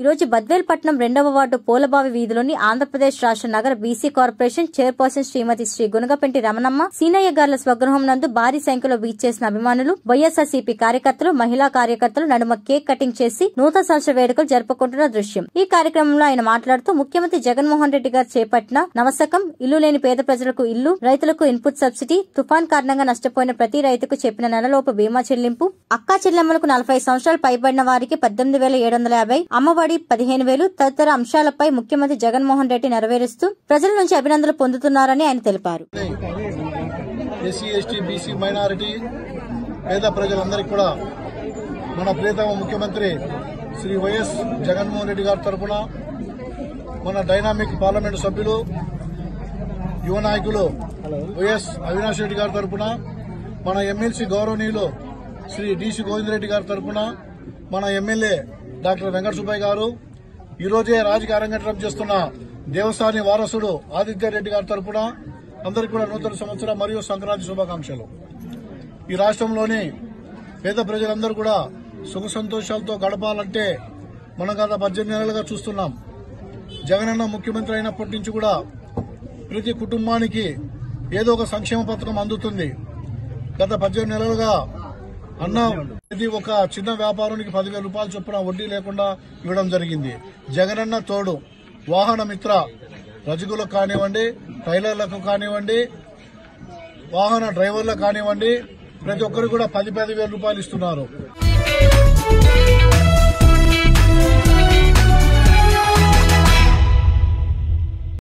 ఈ రోజు బద్వేల్ పట్నం రెండవ వార్డు పోలబావి వీధిలోని ఆంధ్రప్రదేశ్ రాష్ట్ర నగర BC corporation chairperson Shrimati Shri Gunagapenti Ramanamma Seenaiah గార్ల స్వగృహం నందు భారీ సంఖ్యలో వీచేసిన అభిమానులు వైఎస్ఆర్సీపీ కార్యకర్తలు మహిళా కార్యకర్తలు నడుమ కేక్ కటింగ్ చేసి నూతన సంవత్సర వేడుకలు జరుపుకుంటున్న దృశ్యం ఈ కార్యక్రమంలో ఆయన మాట్లాడుతూ ముఖ్యమంత్రి జగన్మోహన్ రెడ్డి గారు చేపట్టిన నవశకం ఇల్లు లేని పేద ప్రజలకు ఇల్లు రైతులకు ఇన్పుట్ సబ్సిడీ తుఫాన్ కారణంగా నష్టపోయిన ప్రతి రైతుకు చెప్పిన నెలలోపు బీమా చెల్లింపు అక్కా చెల్లెమ్మలకు నలభై సంవత్సరాలు పైబడిన వారికి పద్దెనిమిది వేల ఏడు వందల యాభై అమ్మఒడి పదిహేను వేలు తదితర అంశాలపై ముఖ్యమంత్రి జగన్మోహన్ రెడ్డి నెరవేరుస్తూ ప్రజల నుంచి అభినందనలు పొందుతున్నారని ఆయన తెలిపారు ఎస్సీ ఎస్టీ బీసీ మైనారిటీ పేద ప్రజలందరికీ కూడా మన ప్రియతమ ముఖ్యమంత్రి శ్రీ వైఎస్ జగన్మోహన్ రెడ్డి గారి తరఫున మన డైనామిక్ పార్లమెంటు సభ్యులు యువ నాయకులు వైఎస్ అవినాష్ రెడ్డి గారి తరఫున మన ఎమ్మెల్సీ గౌరవనీయులు శ్రీ డిసి గోవిందరెడ్డి గారి తరఫున మన ఎమ్మెల్యే డాక్టర్ వెంకట సుబ్బయ్య గారు ఈ రోజే రాజకీయ అరంగేట్రం చేస్తున్న దేవస్థాని వారసుడు ఆదిత్య రెడ్డి గారి తరఫున అందరికీ కూడా నూతన సంవత్సరం మరియు సంక్రాంతి శుభాకాంక్షలు ఈ రాష్ట్రంలోని పేద ప్రజలందరూ కూడా సుఖ సంతోషాలతో గడపాలంటే మనం గత పద్దెనిమిది నెలలుగా చూస్తున్నాం జగనన్న ముఖ్యమంత్రి అయినప్పటి నుంచి కూడా ప్రతి కుటుంబానికి ఏదో ఒక సంక్షేమ పథకం అందుతుంది గత పద్దెనిమిది నెలలుగా అన్న ఇది ఒక చిన్న వ్యాపారానికి పదివేల రూపాయలు చొప్పున వడ్డీ లేకుండా ఇవ్వడం జరిగింది జగనన్న తోడు వాహన మిత్ర రజకులకు కానివ్వండి టైలర్లకు కానివ్వండి వాహన డ్రైవర్లకు కానివ్వండి ప్రతి ఒక్కరు కూడా పది పది వేల రూపాయలు ఇస్తున్నారు